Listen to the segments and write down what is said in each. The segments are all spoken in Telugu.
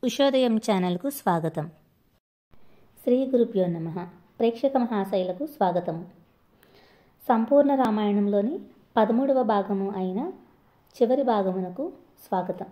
ఉషోదయం ఛానల్కు స్వాగతం శ్రీ గురుభ్యో నమ ప్రేక్షక మహాశైలకు స్వాగతం సంపూర్ణ రామాయణంలోని పదమూడవ భాగము అయిన చివరి భాగమునకు స్వాగతం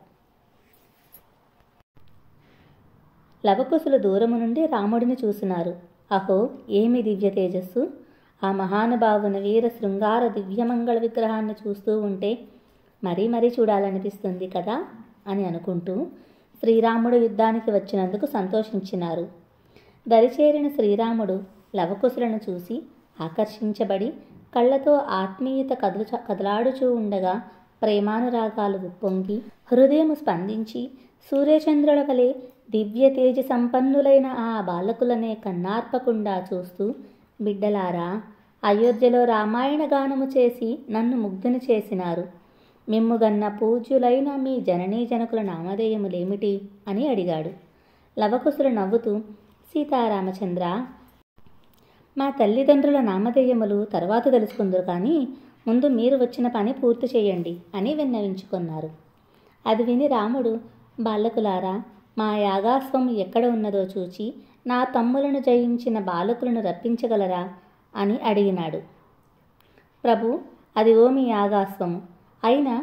లవకుశులు దూరము నుండి రాముడిని చూసినారు అహో ఏమి దివ్య తేజస్సు ఆ మహానుభావుని వీర శృంగార దివ్యమంగళ విగ్రహాన్ని చూస్తూ ఉంటే మరీ మరీ చూడాలనిపిస్తుంది కదా అని అనుకుంటూ శ్రీరాముడు యుద్ధానికి వచ్చినందుకు సంతోషించినారు దరిచేరిన శ్రీరాముడు లవకుశులను చూసి ఆకర్షించబడి కళ్ళతో ఆత్మీయత కదులు కదలాడుచూ ఉండగా ప్రేమానురాగాలు ఉప్పొంగి హృదయము స్పందించి సూర్యచంద్రుల వలె దివ్య తేజ సంపన్నులైన ఆ బాలకులనే కన్నార్పకుండా చూస్తూ బిడ్డలారా అయోధ్యలో రామాయణ గానము చేసి నన్ను ముగ్ధుని చేసినారు మిమ్ముగన్న పూజ్యులైన మీ జననీ జనకుల నామధేయములేమిటి అని అడిగాడు లవకుశులు నవ్వుతూ సీతారామచంద్ర మా తల్లిదండ్రుల నామధేయములు తర్వాత తెలుసుకుందరు కానీ ముందు మీరు వచ్చిన పని పూర్తి చేయండి అని విన్నవించుకున్నారు అది విని రాముడు బాలకులారా మా యాగాస్వం ఎక్కడ ఉన్నదో చూచి నా తమ్ములను జయించిన బాలకులను రప్పించగలరా అని అడిగినాడు ప్రభు అది ఓ మీ యాగాస్వము అయినా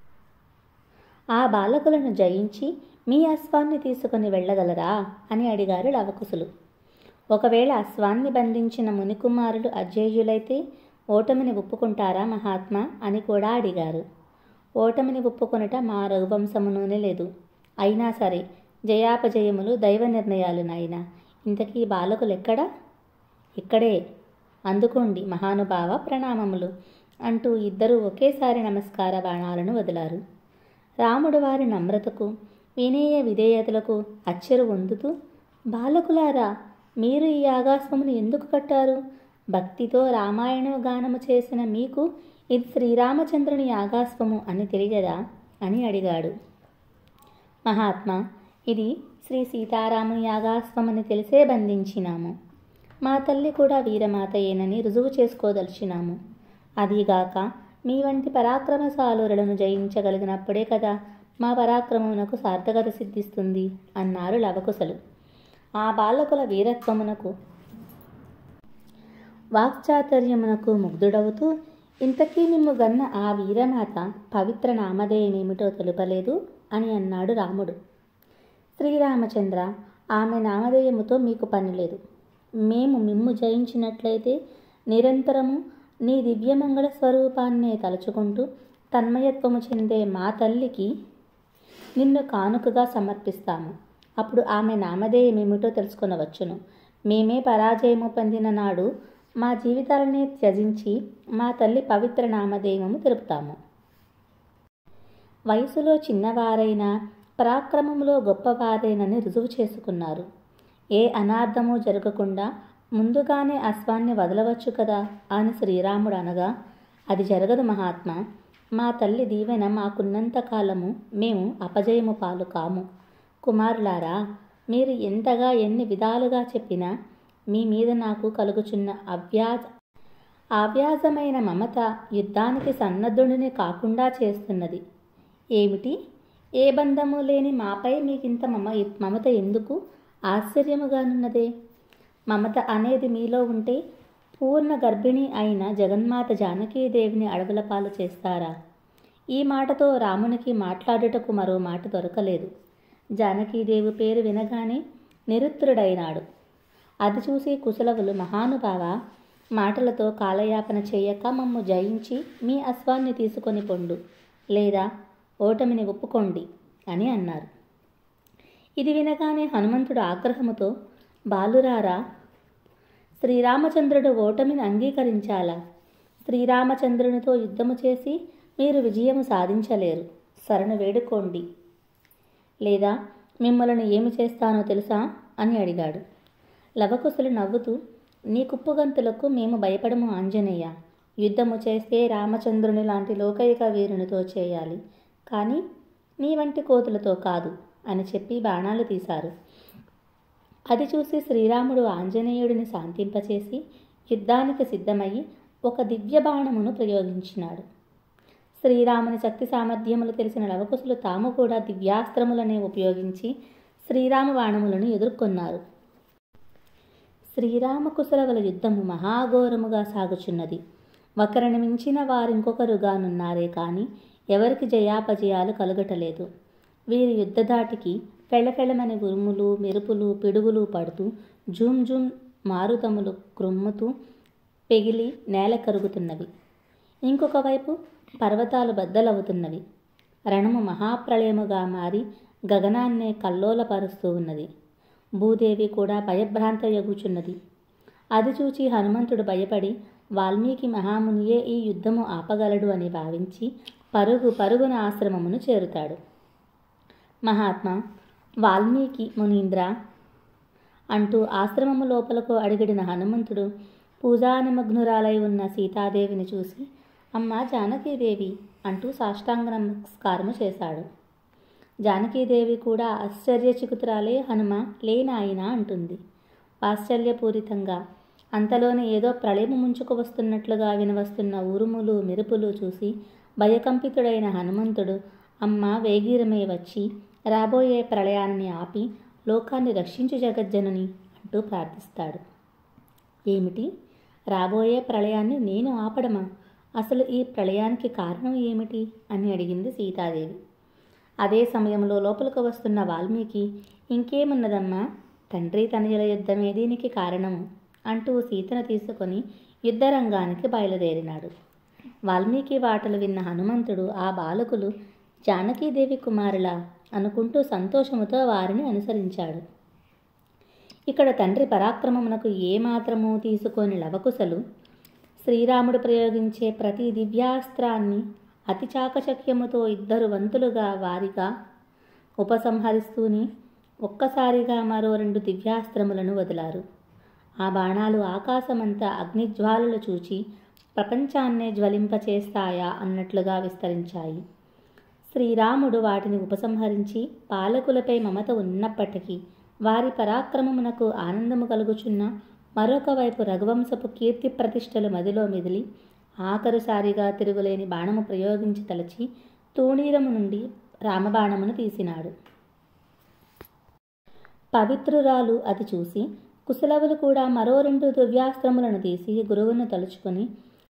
ఆ బాలకులను జయించి మీ అశ్వాన్ని తీసుకుని వెళ్ళగలరా అని అడిగారు లవకుశులు ఒకవేళ అశ్వాన్ని బంధించిన మునికుమారులు అజేయులైతే ఓటమిని ఒప్పుకుంటారా మహాత్మా అని కూడా అడిగారు ఓటమిని ఒప్పుకొనుట మా రఘువంశమునూనే లేదు అయినా సరే జయాపజయములు దైవ నిర్ణయాలు నాయన ఇంతకీ బాలకులు ఎక్కడా ఇక్కడే అందుకోండి మహానుభావ ప్రణామములు అంటూ ఇద్దరూ ఒకేసారి నమస్కార బాణాలను వదిలారు రాముడు వారి నమ్రతకు వినేయ విధేయతలకు అచ్చరు వందుతూ బాలకులారా మీరు ఈ యాగాస్వమును ఎందుకు కట్టారు భక్తితో రామాయణ గానము చేసిన మీకు ఇది శ్రీరామచంద్రుని యాగాస్వము అని తెలియదా అని అడిగాడు మహాత్మా ఇది శ్రీ సీతారాముని యాగాస్వమని తెలిసే బంధించినాము మా తల్లి కూడా వీరమాతయేనని రుజువు చేసుకోదలిచినాము అదీగాక మీ వంటి పరాక్రమశాలురులను జయించగలిగినప్పుడే కదా మా పరాక్రమమునకు సార్థకత సిద్ధిస్తుంది అన్నారు లవకుశలు ఆ బాలకుల వీరత్వమునకు వాక్చాతుర్యమునకు ముగ్ధుడవుతూ ఇంతకీ మిమ్ము గన్న ఆ వీరమాత పవిత్ర నామధేయమేమిటో తెలుపలేదు అని అన్నాడు రాముడు శ్రీరామచంద్ర ఆమె నామధేయముతో మీకు పని లేదు మేము మిమ్ము జయించినట్లయితే నిరంతరము నీ దివ్యమంగళ స్వరూపాన్నే తలుచుకుంటూ తన్మయత్వము చెందే మా తల్లికి నిన్ను కానుకగా సమర్పిస్తాము అప్పుడు ఆమె నామధేయమేమిటో తెలుసుకొనవచ్చును మేమే పరాజయము పొందిన నాడు మా జీవితాలనే త్యజించి మా తల్లి పవిత్ర నామధేయము తెలుపుతాము వయసులో చిన్నవారైనా పరాక్రమంలో గొప్పవారైనని రుజువు చేసుకున్నారు ఏ అనార్థము జరగకుండా ముందుగానే అశ్వాన్ని వదలవచ్చు కదా అని శ్రీరాముడు అనగా అది జరగదు మహాత్మా మా తల్లి దీవెన మాకున్నంత కాలము మేము అపజయము పాలు కాము కుమారులారా మీరు ఎంతగా ఎన్ని విధాలుగా చెప్పినా మీ మీద నాకు కలుగుచున్న అవ్యాజ అవ్యాజమైన మమత యుద్ధానికి సన్నద్ధుడిని కాకుండా చేస్తున్నది ఏమిటి ఏ బంధము లేని మాపై మీకింత మమ మమత ఎందుకు ఆశ్చర్యముగానున్నదే మమత అనేది మీలో ఉంటే పూర్ణ గర్భిణి అయిన జగన్మాత జానకీదేవిని అడవుల పాలు చేస్తారా ఈ మాటతో రామునికి మాట్లాడుటకు మరో మాట దొరకలేదు జానకీదేవి పేరు వినగానే నిరుత్తరుడైనాడు అది చూసి కుశలవులు మహానుభావ మాటలతో కాలయాపన చేయక మమ్ము జయించి మీ అశ్వాన్ని తీసుకొని పొండు లేదా ఓటమిని ఒప్పుకోండి అని అన్నారు ఇది వినగానే హనుమంతుడు ఆగ్రహముతో బాలురారా శ్రీరామచంద్రుడు ఓటమిని అంగీకరించాలా శ్రీరామచంద్రునితో యుద్ధము చేసి మీరు విజయము సాధించలేరు శరణు వేడుకోండి లేదా మిమ్మల్ని ఏమి చేస్తానో తెలుసా అని అడిగాడు లవకుశులు నవ్వుతూ నీ కుప్పుగంతులకు మేము భయపడము ఆంజనేయ యుద్ధము చేస్తే రామచంద్రుని లాంటి లోకైక వీరునితో చేయాలి కానీ నీ వంటి కోతులతో కాదు అని చెప్పి బాణాలు తీశారు అది చూసి శ్రీరాముడు ఆంజనేయుడిని శాంతింపచేసి యుద్ధానికి సిద్ధమయ్యి ఒక దివ్య బాణమును ప్రయోగించినాడు శ్రీరాముని శక్తి సామర్థ్యములు తెలిసిన లవకుశులు తాము కూడా దివ్యాస్త్రములనే ఉపయోగించి శ్రీరామ బాణములను ఎదుర్కొన్నారు శ్రీరామకుశలవల యుద్ధము మహాఘోరముగా సాగుచున్నది ఒకరిని మించిన వారింకొకరుగానున్నారే కాని ఎవరికి జయాపజయాలు కలుగటలేదు వీరి యుద్ధధాటికి ఫెళఫెళమని ఉరుములు మెరుపులు పిడుగులు పడుతూ జూమ్ జూమ్ మారుతములు క్రొమ్ముతూ పెగిలి నేల కరుగుతున్నవి ఇంకొక వైపు పర్వతాలు బద్దలవుతున్నవి రణము మహాప్రళయముగా మారి గగనాన్నే కల్లోలపరుస్తూ ఉన్నది భూదేవి కూడా భయభ్రాంత యగుచున్నది అది చూచి హనుమంతుడు భయపడి వాల్మీకి మహామునియే ఈ యుద్ధము ఆపగలడు అని భావించి పరుగు పరుగున ఆశ్రమమును చేరుతాడు మహాత్మా వాల్మీకి మునీంద్ర అంటూ ఆశ్రమము లోపలకు అడిగిడిన హనుమంతుడు పూజా నిమగ్నురాలై ఉన్న సీతాదేవిని చూసి అమ్మ జానకీదేవి అంటూ సాష్టాంగ నమస్కారము చేశాడు జానకీదేవి కూడా ఆశ్చర్యచికుతురాలే హనుమ లేనాయన అంటుంది ఆశ్చర్యపూరితంగా అంతలోనే ఏదో ప్రళయము ముంచుకు వస్తున్నట్లుగా వినవస్తున్న ఉరుములు మెరుపులు చూసి భయకంపితుడైన హనుమంతుడు అమ్మ వేగిరమే వచ్చి రాబోయే ప్రళయాన్ని ఆపి లోకాన్ని రక్షించు జగజ్జనని అంటూ ప్రార్థిస్తాడు ఏమిటి రాబోయే ప్రళయాన్ని నేను ఆపడమా అసలు ఈ ప్రళయానికి కారణం ఏమిటి అని అడిగింది సీతాదేవి అదే సమయంలో లోపలికి వస్తున్న వాల్మీకి ఇంకేమున్నదమ్మా తండ్రి తనయుల యుద్ధమే దీనికి కారణము అంటూ సీతను తీసుకొని యుద్ధరంగానికి బయలుదేరినాడు వాల్మీకి వాటలు విన్న హనుమంతుడు ఆ బాలకులు జానకీదేవి కుమారుల అనుకుంటూ సంతోషముతో వారిని అనుసరించాడు ఇక్కడ తండ్రి పరాక్రమమునకు ఏమాత్రమూ తీసుకొని లవకుశలు శ్రీరాముడు ప్రయోగించే ప్రతి దివ్యాస్త్రాన్ని అతి చాకచక్యముతో ఇద్దరు వంతులుగా వారిగా ఉపసంహరిస్తూనే ఒక్కసారిగా మరో రెండు దివ్యాస్త్రములను వదిలారు ఆ బాణాలు ఆకాశమంతా అగ్నిజ్వాలలు చూచి ప్రపంచాన్నే జ్వలింపచేస్తాయా అన్నట్లుగా విస్తరించాయి శ్రీరాముడు వాటిని ఉపసంహరించి పాలకులపై మమత ఉన్నప్పటికీ వారి పరాక్రమమునకు ఆనందము కలుగుచున్న మరొక వైపు రఘువంశపు కీర్తి ప్రతిష్టలు మదిలో మెదిలి ఆఖరుసారిగా తిరుగులేని బాణము ప్రయోగించి తలచి తూణీరము నుండి రామబాణమును తీసినాడు పవిత్రురాలు అది చూసి కుశలవులు కూడా మరో రెండు దివ్యాస్త్రములను తీసి గురువును తలుచుకొని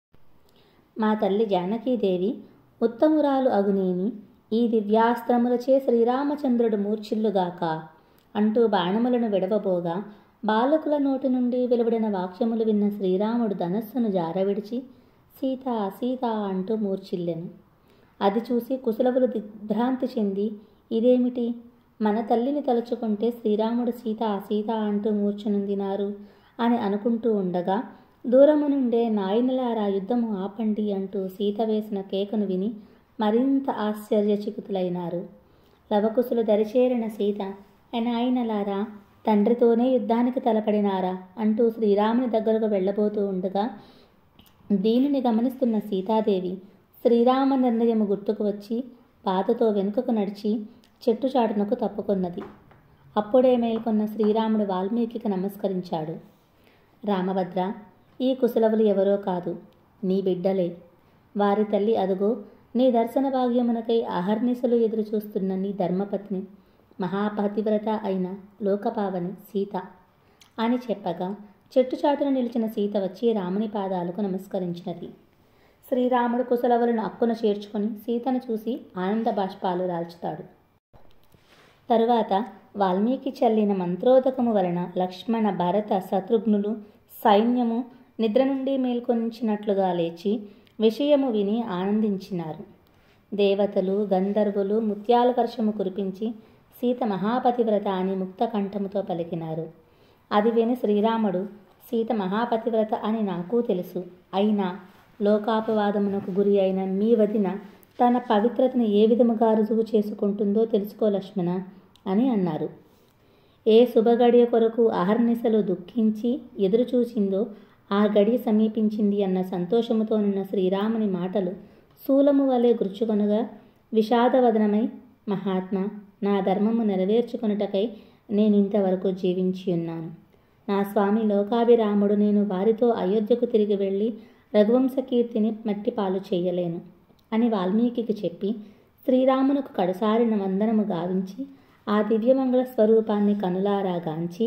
మా తల్లి జానకీదేవి ఉత్తమురాలు అగునేని ఈ దివ్యాస్త్రములచే శ్రీరామచంద్రుడు మూర్ఛిల్లుగాక అంటూ బాణములను విడవబోగా బాలకుల నోటి నుండి వెలువడిన వాక్యములు విన్న శ్రీరాముడు ధనస్సును జారవిడిచి సీత సీత అంటూ మూర్ఛిల్లెను అది చూసి కుశలవులు దిగ్భ్రాంతి చెంది ఇదేమిటి మన తల్లిని తలుచుకుంటే శ్రీరాముడు సీత సీత అంటూ మూర్ఛనుందినారు అని అనుకుంటూ ఉండగా దూరము నుండే నాయనలారా యుద్ధము ఆపండి అంటూ సీత వేసిన కేకను విని మరింత ఆశ్చర్యచికుతులైనారు లవకుశులు దరిచేరిన సీత నాయనలారా తండ్రితోనే యుద్ధానికి తలపడినారా అంటూ శ్రీరాముని దగ్గరకు వెళ్ళబోతూ ఉండగా దీనిని గమనిస్తున్న సీతాదేవి శ్రీరామ నిర్ణయము గుర్తుకు వచ్చి బాధతో వెనుకకు నడిచి చెట్టు చాటునకు తప్పుకొన్నది అప్పుడే మేల్కొన్న శ్రీరాముడు వాల్మీకి నమస్కరించాడు రామభద్ర ఈ కుశలవులు ఎవరో కాదు నీ బిడ్డలే వారి తల్లి అదుగో నీ దర్శన భాగ్యమునకై అహర్నిశలు ఎదురు చూస్తున్న నీ ధర్మపత్ని మహాపతివ్రత అయిన లోకపావని సీత అని చెప్పగా చెట్టు చాటున నిలిచిన సీత వచ్చి రాముని పాదాలకు నమస్కరించినది శ్రీరాముడు కుశలవులను అక్కున చేర్చుకొని సీతను చూసి ఆనంద బాష్పాలు రాల్చుతాడు తరువాత వాల్మీకి చల్లిన మంత్రోదకము వలన లక్ష్మణ భరత శత్రుఘ్నులు సైన్యము నిద్ర నుండి మేల్కొంచినట్లుగా లేచి విషయము విని ఆనందించినారు దేవతలు గంధర్వులు ముత్యాల వర్షము కురిపించి సీత మహాపతివ్రత అని ముక్త కంఠముతో పలికినారు అది విని శ్రీరాముడు సీత మహాపతివ్రత అని నాకు తెలుసు అయినా లోకాపవాదమునకు గురి అయిన మీ వదిన తన పవిత్రతను ఏ విధముగా రుజువు చేసుకుంటుందో తెలుసుకో లక్ష్మణ అని అన్నారు ఏ శుభగడియ కొరకు అహర్నిశలు దుఃఖించి ఎదురుచూచిందో ఆ గడియ సమీపించింది అన్న సంతోషముతోనున్న శ్రీరాముని మాటలు శూలము వలె గుర్చుకొనగా విషాదవదనమై మహాత్మా నా ధర్మము నెరవేర్చుకొనుటకై నేను ఇంతవరకు జీవించి ఉన్నాను నా స్వామి లోకాభిరాముడు నేను వారితో అయోధ్యకు తిరిగి వెళ్ళి రఘువంశ కీర్తిని మట్టిపాలు చేయలేను అని వాల్మీకి చెప్పి శ్రీరామునకు కడసారిన వందనము గావించి ఆ దివ్యమంగళ స్వరూపాన్ని కనులారా గాంచి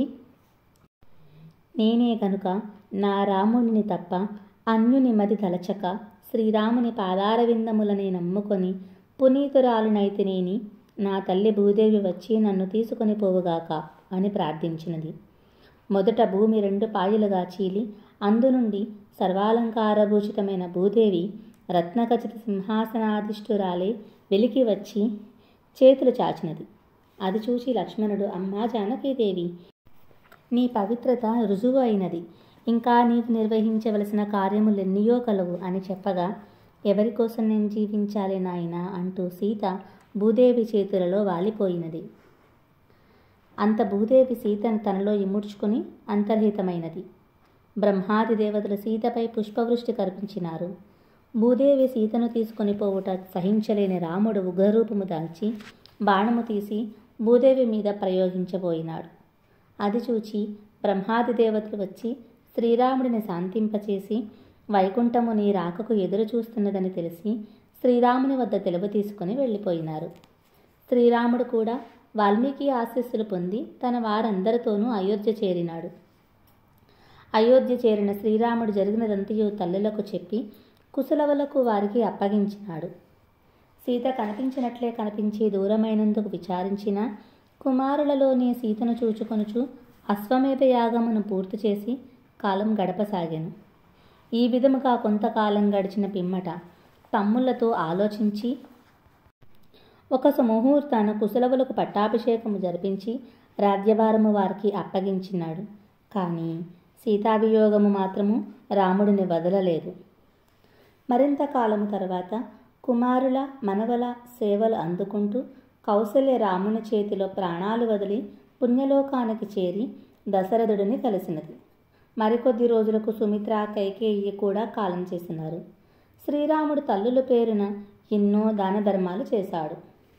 నేనే గనుక నా రాముడిని తప్ప అన్యుని మది తలచక శ్రీరాముని పాదారవిందములనే నమ్ముకొని పునీతురాలునైతినేని నా తల్లి భూదేవి వచ్చి నన్ను తీసుకొని పోవుగాక అని ప్రార్థించినది మొదట భూమి రెండు పాయలుగా చీలి అందు నుండి సర్వాలంకారభూషితమైన భూదేవి రత్నఖచిత సింహాసనాధిష్ఠురాలే వెలికి వచ్చి చేతులు చాచినది అది చూసి లక్ష్మణుడు అమ్మా జానకీదేవి నీ పవిత్రత రుజువు అయినది ఇంకా నీవు నిర్వహించవలసిన కార్యములెన్నయో కలవు అని చెప్పగా ఎవరి కోసం నేను జీవించాలి నాయనా అంటూ సీత భూదేవి చేతులలో వాలిపోయినది అంత భూదేవి సీతను తనలో ఇముడ్చుకుని అంతర్హితమైనది బ్రహ్మాది దేవతలు సీతపై పుష్పవృష్టి కల్పించినారు భూదేవి సీతను తీసుకొని పోవుట సహించలేని రాముడు ఉగ్రరూపము దాల్చి బాణము తీసి భూదేవి మీద ప్రయోగించబోయినాడు అది చూచి బ్రహ్మాది దేవతలు వచ్చి శ్రీరాముడిని శాంతింపచేసి వైకుంఠము నీ రాకకు ఎదురు చూస్తున్నదని తెలిసి శ్రీరాముని వద్ద తెలుగు తీసుకుని వెళ్ళిపోయినారు శ్రీరాముడు కూడా వాల్మీకి ఆశీస్సులు పొంది తన వారందరితోనూ అయోధ్య చేరినాడు అయోధ్య చేరిన శ్రీరాముడు జరిగినదంతయు తల్లులకు చెప్పి కుశలవలకు వారికి అప్పగించినాడు సీత కనిపించినట్లే కనిపించి దూరమైనందుకు విచారించిన కుమారులలోని సీతను చూచుకొనుచు అశ్వమేధ యాగమును పూర్తి చేసి కాలం గడపసాగాను ఈ విధముగా కొంతకాలం గడిచిన పిమ్మట తమ్ముళ్లతో ఆలోచించి ఒక సుముహూర్తాన కుశలవులకు పట్టాభిషేకము జరిపించి రాజ్యభారము వారికి అప్పగించినాడు కానీ సీతాభియోగము మాత్రము రాముడిని వదలలేదు మరింత కాలము తర్వాత కుమారుల మనవల సేవలు అందుకుంటూ కౌసల్య రాముని చేతిలో ప్రాణాలు వదిలి పుణ్యలోకానికి చేరి దశరథుడిని కలిసినది మరికొద్ది రోజులకు సుమిత్ర కైకేయి కూడా కాలం చేసినారు శ్రీరాముడు తల్లుల పేరున ఎన్నో దాన ధర్మాలు చేశాడు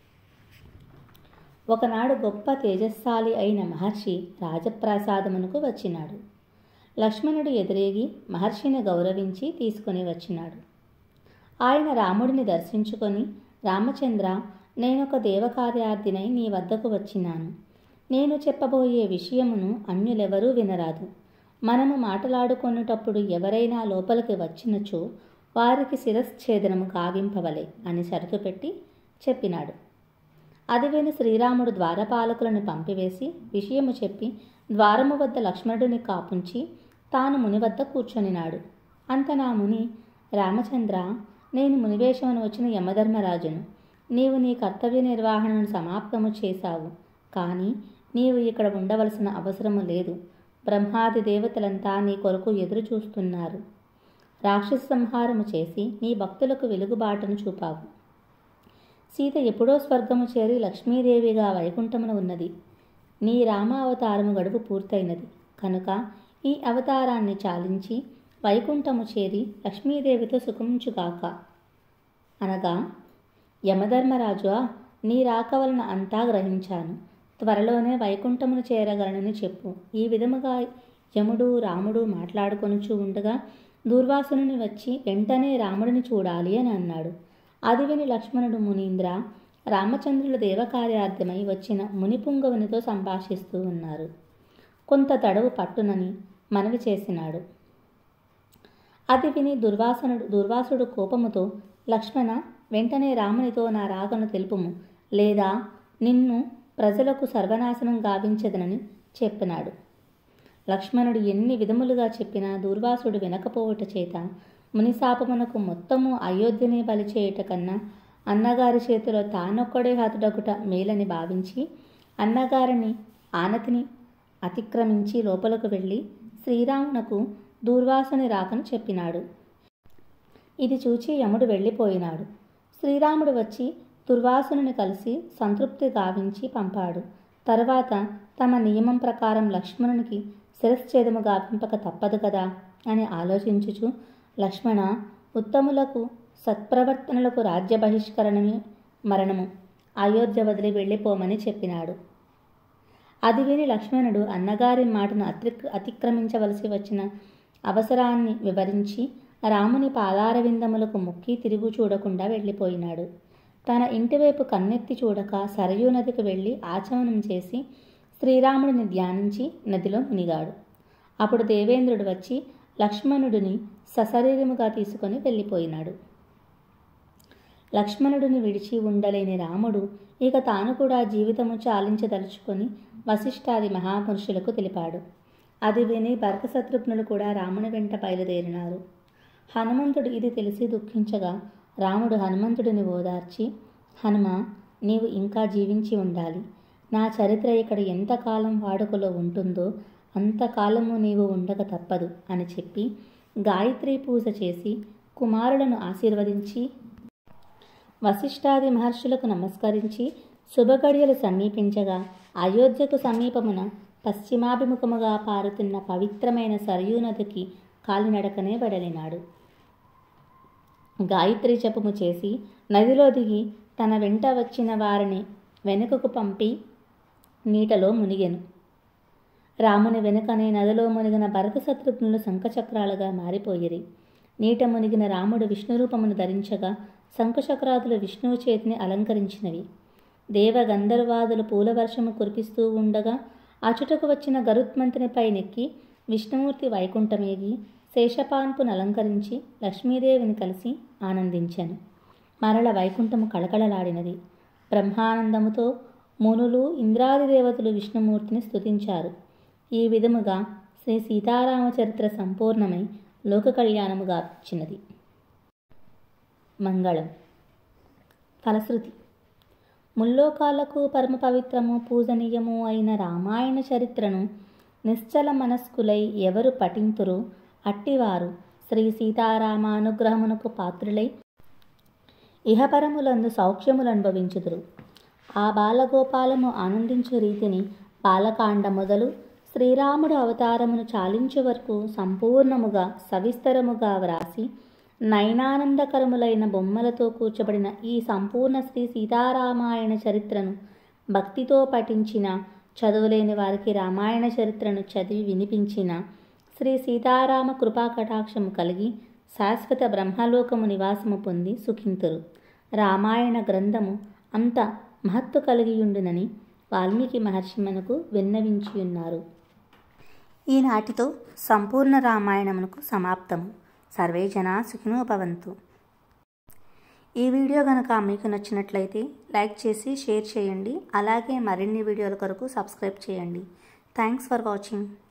ఒకనాడు గొప్ప తేజస్శాలి అయిన మహర్షి రాజప్రాసాదమునకు వచ్చినాడు లక్ష్మణుడు ఎదురేగి మహర్షిని గౌరవించి తీసుకుని వచ్చినాడు ఆయన రాముడిని దర్శించుకొని రామచంద్ర నేనొక దేవకార్యార్థినై నీ వద్దకు వచ్చినాను నేను చెప్పబోయే విషయమును అన్యులెవరూ వినరాదు మనము మాట్లాడుకునేటప్పుడు ఎవరైనా లోపలికి వచ్చినచో వారికి శిరశ్ఛేదనము గావింపవలే అని షరతు పెట్టి చెప్పినాడు అది విని శ్రీరాముడు ద్వారపాలకులను పంపివేసి విషయము చెప్పి ద్వారము వద్ద లక్ష్మణుడిని కాపుంచి తాను ముని వద్ద కూర్చొనినాడు అంత నా ముని రామచంద్ర నేను మునివేషమును వచ్చిన యమధర్మరాజును నీవు నీ కర్తవ్య నిర్వహణను సమాప్తము చేశావు కానీ నీవు ఇక్కడ ఉండవలసిన అవసరము లేదు బ్రహ్మాది దేవతలంతా నీ కొరకు ఎదురు చూస్తున్నారు రాక్షస సంహారము చేసి నీ భక్తులకు వెలుగుబాటును చూపావు సీత ఎప్పుడో స్వర్గము చేరి లక్ష్మీదేవిగా వైకుంఠమున ఉన్నది నీ రామావతారము గడువు పూర్తయినది కనుక ఈ అవతారాన్ని చాలించి వైకుంఠము చేరి లక్ష్మీదేవితో సుఖించుగాక అనగా యమధర్మరాజు నీ రాక వలన అంతా గ్రహించాను త్వరలోనే వైకుంఠమును చేరగలనని చెప్పు ఈ విధముగా యముడు రాముడు మాట్లాడుకొనుచూ ఉండగా దూర్వాసుని వచ్చి వెంటనే రాముడిని చూడాలి అని అన్నాడు అది విని లక్ష్మణుడు మునీంద్ర రామచంద్రుల దేవకార్యార్థమై వచ్చిన మునిపుంగవునితో సంభాషిస్తూ ఉన్నారు కొంత తడవు పట్టునని మనవి చేసినాడు అది విని దుర్వాసనుడు దుర్వాసుడు కోపముతో లక్ష్మణ వెంటనే రామునితో నా రాకను తెలుపుము లేదా నిన్ను ప్రజలకు సర్వనాశనం గావించదనని చెప్పినాడు లక్ష్మణుడు ఎన్ని విధములుగా చెప్పినా దూర్వాసుడు వినకపోవట చేత మునిశాపమునకు మొత్తము అయోధ్యని బలి చేయుట కన్నా అన్నగారి చేతిలో తానొక్కడే హతుడగుట మేలని భావించి అన్నగారిని ఆనతిని అతిక్రమించి లోపలకు వెళ్ళి శ్రీరామునకు దూర్వాసుని రాకను చెప్పినాడు ఇది చూచి యముడు వెళ్ళిపోయినాడు శ్రీరాముడు వచ్చి దుర్వాసుని కలిసి సంతృప్తి గావించి పంపాడు తర్వాత తమ నియమం ప్రకారం లక్ష్మణునికి శిరశ్ఛేదము గావింపక తప్పదు కదా అని ఆలోచించుచు లక్ష్మణ ఉత్తములకు సత్ప్రవర్తనలకు రాజ్య బహిష్కరణమే మరణము అయోధ్య వదిలి వెళ్ళిపోమని చెప్పినాడు అది విని లక్ష్మణుడు అన్నగారి మాటను అతిక్ అతిక్రమించవలసి వచ్చిన అవసరాన్ని వివరించి రాముని పాదారవిందములకు మొక్కి తిరుగు చూడకుండా వెళ్ళిపోయినాడు తన ఇంటివైపు కన్నెత్తి చూడక సరయూ నదికి వెళ్ళి ఆచమనం చేసి శ్రీరాముడిని ధ్యానించి నదిలో మునిగాడు అప్పుడు దేవేంద్రుడు వచ్చి లక్ష్మణుడిని సశరీరముగా తీసుకొని వెళ్ళిపోయినాడు లక్ష్మణుడిని విడిచి ఉండలేని రాముడు ఇక తాను కూడా జీవితము చాలించదలుచుకొని వశిష్ఠాది మహాపురుషులకు తెలిపాడు అది విని భరతశత్రుఘ్నులు కూడా రాముని వెంట బయలుదేరినారు హనుమంతుడు ఇది తెలిసి దుఃఖించగా రాముడు హనుమంతుడిని ఓదార్చి హనుమ నీవు ఇంకా జీవించి ఉండాలి నా చరిత్ర ఇక్కడ ఎంతకాలం వాడుకలో ఉంటుందో అంతకాలము నీవు ఉండక తప్పదు అని చెప్పి గాయత్రి పూజ చేసి కుమారులను ఆశీర్వదించి వశిష్ఠాది మహర్షులకు నమస్కరించి శుభగడియలు సమీపించగా అయోధ్యకు సమీపమున పశ్చిమాభిముఖముగా పారుతున్న పవిత్రమైన సరయూ నదికి కాలినడకనే వెడలినాడు గాయత్రి జపము చేసి నదిలో దిగి తన వెంట వచ్చిన వారిని వెనుకకు పంపి నీటలో మునిగెను రాముని వెనుకనే నదిలో మునిగిన భరత శత్రుఘ్నులు శంఖచక్రాలుగా మారిపోయిరి నీట మునిగిన రాముడు విష్ణురూపమును ధరించగా శంఖచక్రాదులు విష్ణువు చేతిని అలంకరించినవి దేవ గంధర్వాదులు పూలవర్షము కురిపిస్తూ ఉండగా అచుటకు వచ్చిన గరుత్మంతునిపై నెక్కి విష్ణుమూర్తి వైకుంఠమేగి శేషపాన్పును అలంకరించి లక్ష్మీదేవిని కలిసి ఆనందించాను మరల వైకుంఠము కళకళలాడినది బ్రహ్మానందముతో మునులు ఇంద్రాది దేవతలు విష్ణుమూర్తిని స్తుతించారు ఈ విధముగా శ్రీ సీతారామ చరిత్ర సంపూర్ణమై లోక కళ్యాణముగా వచ్చినది మంగళం ఫలశ్రుతి ముల్లోకాలకు పరమ పవిత్రము పూజనీయము అయిన రామాయణ చరిత్రను నిశ్చల మనస్కులై ఎవరు పఠింతురు అట్టివారు శ్రీ సీతారామానుగ్రహమునకు పాత్రులై ఇహపరములందు సౌఖ్యములు అనుభవించుదురు ఆ బాలగోపాలము ఆనందించు రీతిని బాలకాండ మొదలు శ్రీరాముడు అవతారమును చాలించు వరకు సంపూర్ణముగా సవిస్తరముగా వ్రాసి నయనానందకరములైన బొమ్మలతో కూర్చబడిన ఈ సంపూర్ణ శ్రీ సీతారామాయణ చరిత్రను భక్తితో పఠించిన చదువులేని వారికి రామాయణ చరిత్రను చదివి వినిపించిన శ్రీ సీతారామ కృపా కటాక్షము కలిగి శాశ్వత బ్రహ్మలోకము నివాసము పొంది సుఖింతురు రామాయణ గ్రంథము అంత మహత్తు కలిగియుండునని వాల్మీకి మహర్షి మనకు విన్నవించియున్నారు ఈనాటితో సంపూర్ణ రామాయణమునకు సమాప్తము సర్వే జనా సుఖినో భవంతు ఈ వీడియో కనుక మీకు నచ్చినట్లయితే లైక్ చేసి షేర్ చేయండి అలాగే మరిన్ని వీడియోల కొరకు సబ్స్క్రైబ్ చేయండి థ్యాంక్స్ ఫర్ వాచింగ్